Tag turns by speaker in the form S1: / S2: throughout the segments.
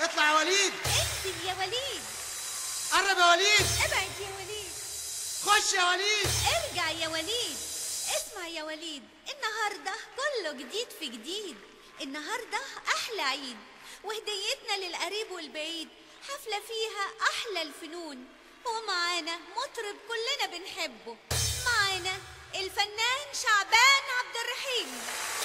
S1: اطلع يا وليد
S2: انزل يا وليد
S1: قرب يا وليد
S2: ابعد يا وليد
S1: خش يا وليد
S2: ارجع يا وليد اسمع يا وليد النهارده كله جديد في جديد النهارده احلى عيد وهديتنا للقريب والبعيد حفله فيها احلى الفنون ومعانا مطرب كلنا بنحبه معانا الفنان شعبان عبد الرحيم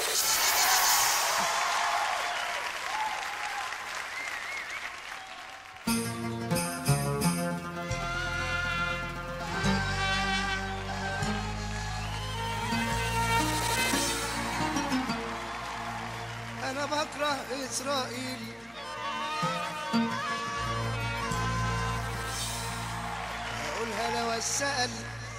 S3: أنا بكره إسرائيل أقولها لو السأل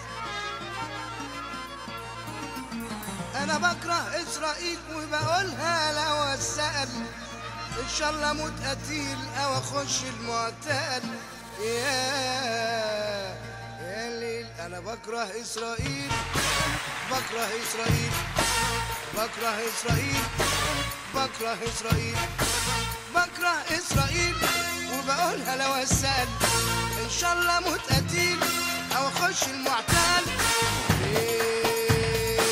S3: أنا بكره إسرائيل وبقولها لو السأل إن شاء الله أموت قتيل أو أخش المعتقل يا يا ليل أنا بكره إسرائيل بكره إسرائيل بكره إسرائيل بكره إسرائيل بكره إسرائيل وبقولها لو أسأل إن شاء الله أموت قتيل أو أخش المعتقل إيه،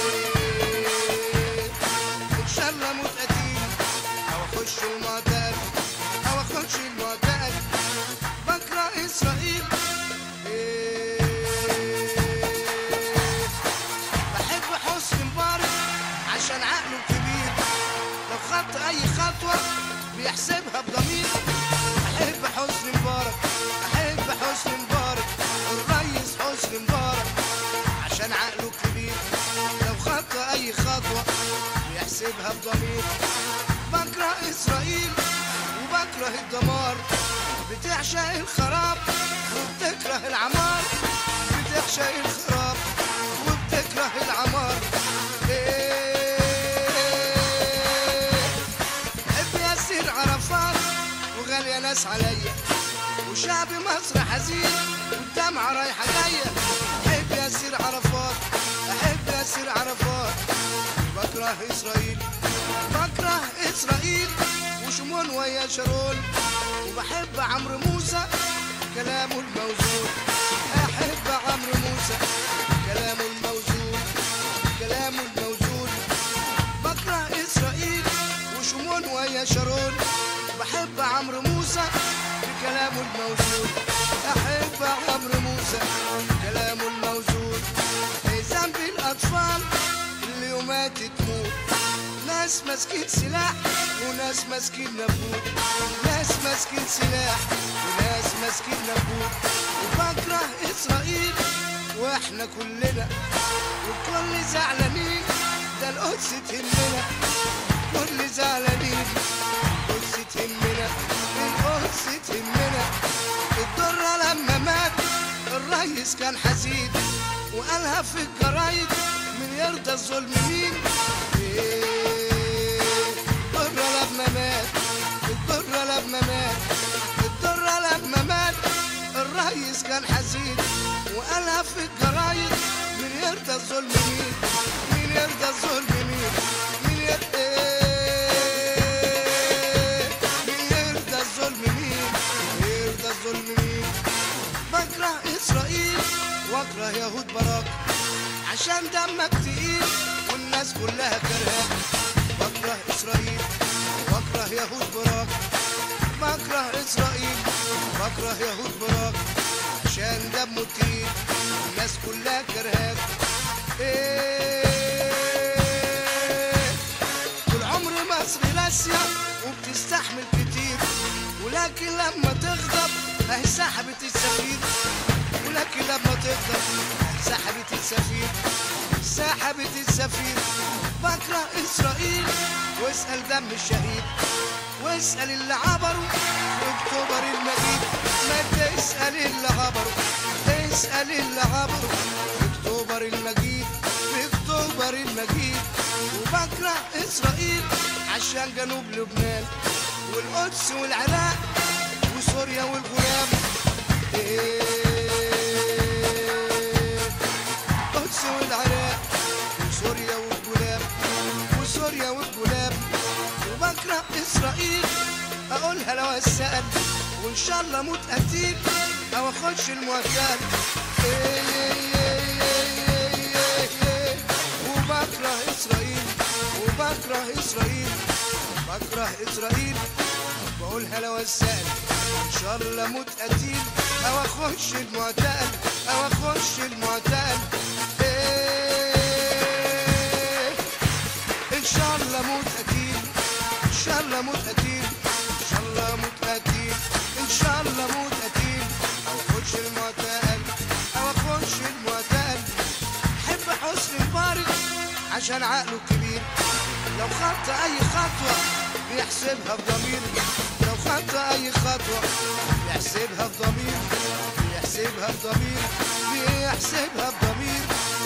S3: إن شاء الله أموت قتيل أو أخش المعتقل أو أخش المعتقل بكره إسرائيل إيه، بحب حسني مبارك عشان عقله كبير لو خط اي خطوه بيحسبها بضمير بحب حسني مبارك بحب حسني مبارك الريس حسني مبارك عشان عقله كبير لو خط اي خطوه بيحسبها بضمير بكره اسرائيل وبكره الدمار بتعشق الخراب وبتكره العمار بتعشق الخراب وبتكره العمار إيه حب ياسر عرفات وغالية ناس عليا وشعب مصر حزين والدمعة رايحة جاية أحب ياسر عرفات أحب ياسر عرفات بكره إسرائيل بكره إسرائيل وشمون ويا شارون وبحب عمرو موسى كلامه الموزون أحب عمرو موسى كلامه الموزون كلامه الموزون بكره إسرائيل وشمون ويا شارون بحب عمرو موسى بكلامه الموزون أحب عمرو موسى كلامه الموزون إيه ذنب الأطفال اللي يومات تموت ناس ماسكين سلاح وناس ماسكين نبوت ناس ماسكين سلاح وناس ماسكين نبوت وبكره إسرائيل واحنا كلنا والكل زعلانين ده القدس تهمنا كل زعلانين القدس تهمنا القدس تهمنا الدرة لما مات الريس كان حزين وقالها في الجرايد من يرضى الظلم مين إيه، الدرة لما مات الدرة لما مات الدرة لما مات الريس كان حزين وقالها في الجرايد من يرضى الظلم مين مين يرضى الظلم مين مين يرضى إيه، مين يرضى الظلم مين مين يرضى الظلم مين بكره اسرائيل واكره يهود براك عشان دمك تقيل والناس كلها كرهاك بكره اسرائيل واكره يهود براك بكره اسرائيل بكره يهود براك عشان دمه تقيل الناس كلها كرهاك إيه طول عمر مصر لاسية وبتستحمل كتير ولكن لما تغضب اهي سحبت السفير ولكن لما تغضب سحبت السفير سحبت السفير بكره اسرائيل واسال دم الشهيد واسال اللي عبروا في اكتوبر المجيد ما تسال اللي عبروا اسال اللي عبروا في اكتوبر المجيد في اكتوبر المجيد وبكره اسرائيل عشان جنوب لبنان والقدس والعراق وسوريا والغلام إيه القدس والعراق وسوريا والغلام وسوريا والغلام وبكره اسرائيل اقولها لو اسال وان شاء الله اموت قتيل او اخش المعتقل إيه إيه إيه إيه إيه. وبكره اسرائيل وبكره اسرائيل بكره اسرائيل بقولها لو اسال ان شاء الله اموت قتيل او اخش المعتقل او اخش المعتقل إيه ان شاء الله اموت قتيل ان شاء الله اموت قتيل ان شاء الله اموت قتيل ان شاء الله اموت قتيل او اخش المعتقل او اخش المعتقل حب حسن مبارك عشان عقله كبير لو خط اي خطوه بيحسبها بضمير لو خط اي خطوه بيحسبها بضمير بيحسبها بضمير بيحسبها بضمير